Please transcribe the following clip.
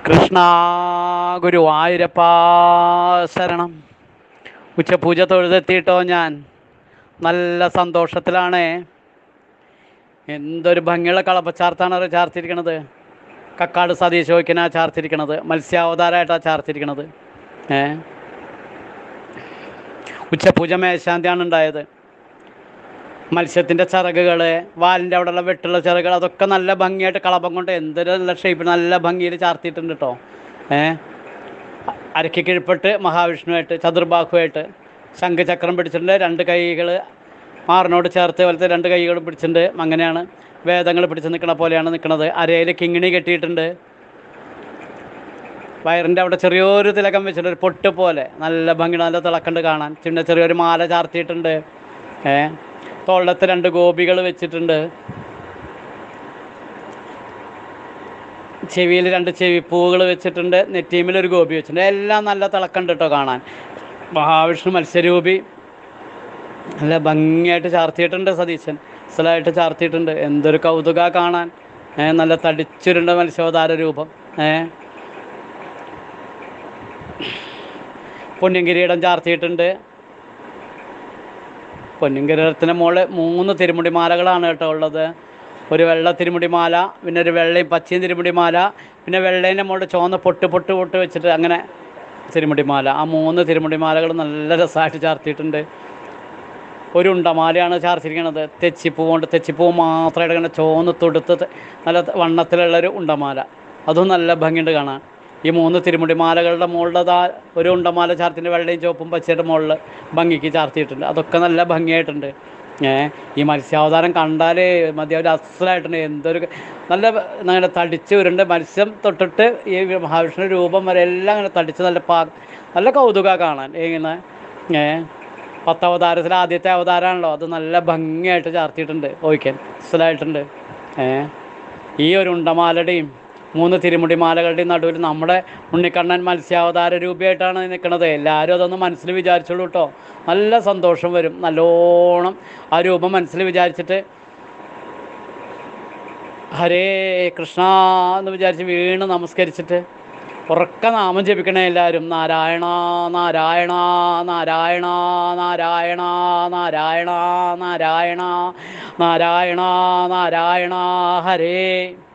കൃഷ്ണ ഗുരുവായൂരപ്പ ശരണം ഉച്ചപൂജ തൊഴുതെത്തിയിട്ടോ ഞാൻ നല്ല സന്തോഷത്തിലാണ് എന്തൊരു ഭംഗിയുള്ള കളപ്പച്ചാർത്താണ് അത് ചാർത്തിരിക്കണത് കക്കാട് സതീശ് ചോയ്ക്കനാ ചാർത്തിരിക്കണത് മത്സ്യാവതാരമായിട്ടാണ് ചാർത്തിരിക്കണത് ഏ ഉച്ചപൂജ മേശാന്തിയാണ് ഉണ്ടായത് മത്സ്യത്തിൻ്റെ ചിറകുകൾ വാലിൻ്റെ അവിടെയുള്ള വെട്ടുള്ള ചിറകുകൾ അതൊക്കെ നല്ല ഭംഗിയായിട്ട് കളപ്പം കൊണ്ട് എന്തൊരു നല്ല ഷേപ്പ് നല്ല ഭംഗിയിൽ ചാർത്തിയിട്ടുണ്ട് കേട്ടോ ഏ അരക്കി കിഴിപ്പെട്ട് മഹാവിഷ്ണുവായിട്ട് ചതുർബാഹുവായിട്ട് ശംഖചക്രം പിടിച്ചിട്ടുണ്ട് രണ്ട് കൈകൾ മാറിനോട് ചേർത്ത് പോലത്തെ രണ്ട് കൈകളും പിടിച്ചിട്ടുണ്ട് അങ്ങനെയാണ് വേദങ്ങൾ പിടിച്ച് നിൽക്കണ പോലെയാണ് നിൽക്കുന്നത് അരയിൽ കിങ്ങിണി കെട്ടിയിട്ടുണ്ട് വയറിൻ്റെ അവിടെ ചെറിയൊരു തിലകം വെച്ചിട്ട് ഒരു പൊട്ട് പോലെ നല്ല ഭംഗി നല്ല തിളക്കണ്ട് കാണാൻ പിന്നെ ചെറിയൊരു മാല ചാർത്തിയിട്ടുണ്ട് ഏ തോളത്ത് രണ്ട് ഗോപികൾ വെച്ചിട്ടുണ്ട് ചെവിയിൽ രണ്ട് ചെവിപ്പൂവുകൾ വെച്ചിട്ടുണ്ട് നെറ്റീമിൽ ഒരു ഗോപി വെച്ചിട്ടുണ്ട് എല്ലാം നല്ല തിളക്കണ്ട് കേട്ടോ കാണാൻ മഹാവിഷ്ണു മത്സ്യരൂപി നല്ല ഭംഗിയായിട്ട് ചാർത്തിയിട്ടുണ്ട് സതീശൻ അസലായിട്ട് ചാർത്തിയിട്ടുണ്ട് എന്തൊരു കൗതുക കാണാൻ ഏ, നല്ല തടിച്ചുരുണ്ട മത്സ്യോദാര രൂപം ഏ പൊന്നിൻ കിരീടം ചാർത്തിയിട്ടുണ്ട് പൊന്നിൻ കിരീടത്തിൻ്റെ മുകളിൽ മൂന്ന് തിരുമുടി മാലകളാണ് കേട്ടോ ഉള്ളത് ഒരു വെള്ള തിരുമുടി മാല പിന്നെ ഒരു വെള്ളയും പച്ചയും തിരുമുടി മാല പിന്നെ വെള്ളേൻ്റെ മുകളിൽ ചുവന്ന പൊട്ട് പൊട്ട് പൊട്ട് വെച്ചിട്ട് അങ്ങനെ തിരുമുടി മാല ആ മൂന്ന് തിരുമുടി മാലകൾ നല്ല രസമായിട്ട് ചാർത്തിയിട്ടുണ്ട് ഒരു ഉണ്ടമാലയാണ് ചാർത്തിരിക്കണത് തെച്ചിപ്പൂ കൊണ്ട് തെച്ചിപ്പൂ മാത്രമായിട്ട് ഇങ്ങനെ ചോന്ന് തൊടുത്ത് ത- നല്ല വണ്ണത്തിലുള്ളൊരു ഉണ്ടമാല അതും നല്ല ഭംഗിയുണ്ട് കാണാൻ ഈ മൂന്ന് തിരുമുടി മാലകളുടെ മുകളിലതാ ഒരു ഉണ്ടമാല ചാർത്തിൻ്റെ വെള്ളയും ചുവപ്പും പച്ചയുടെ മുകളിൽ ഭംഗിക്ക് ചാർത്തിയിട്ടുണ്ട് അതൊക്കെ നല്ല ഭംഗിയായിട്ടുണ്ട് ഏ ഈ മത്സ്യാവതാരം കണ്ടാൽ മതി ഒരു അസലായിട്ടുണ്ട് എന്തൊരു നല്ല അങ്ങനെ തടിച്ച് ഉരുണ്ട് മത്സ്യം തൊട്ടിട്ട് ഈ മഹാവിഷ്ണു രൂപം വരെ എല്ലാം അങ്ങനെ തടിച്ച് നല്ല പാ നല്ല കൗതുക കാണാൻ ഇങ്ങനെ ഏ പത്തവതാരത്തിൽ ആദ്യത്തെ അവതാരമാണല്ലോ അത് നല്ല ഭംഗിയായിട്ട് ചാർത്തിയിട്ടുണ്ട് ഓയിക്കാൻ അസലായിട്ടുണ്ട് ഏ ഈ ഒരു ഉണ്ടമാലയുടെയും മൂന്ന് തിരുമുടി മാലകളുടെയും നടുവിൽ നമ്മുടെ ഉണ്ണിക്കണ്ണൻ മത്സ്യാവതാര രൂപയായിട്ടാണ് നിൽക്കുന്നത് എല്ലാവരും അതൊന്ന് മനസ്സിൽ വിചാരിച്ചോളൂ കേട്ടോ നല്ല സന്തോഷം വരും നല്ലോണം ആ രൂപം മനസ്സിൽ വിചാരിച്ചിട്ട് ഹരേ കൃഷ്ണ എന്ന് വിചാരിച്ച് വീണ് നമസ്കരിച്ചിട്ട് ഉറക്ക നാമം ജപിക്കണേ എല്ലാവരും നാരായണ നാരായണ നാരായണ നാരായണ നാരായണ നാരായണ നാരായണ നാരായണ ഹരേ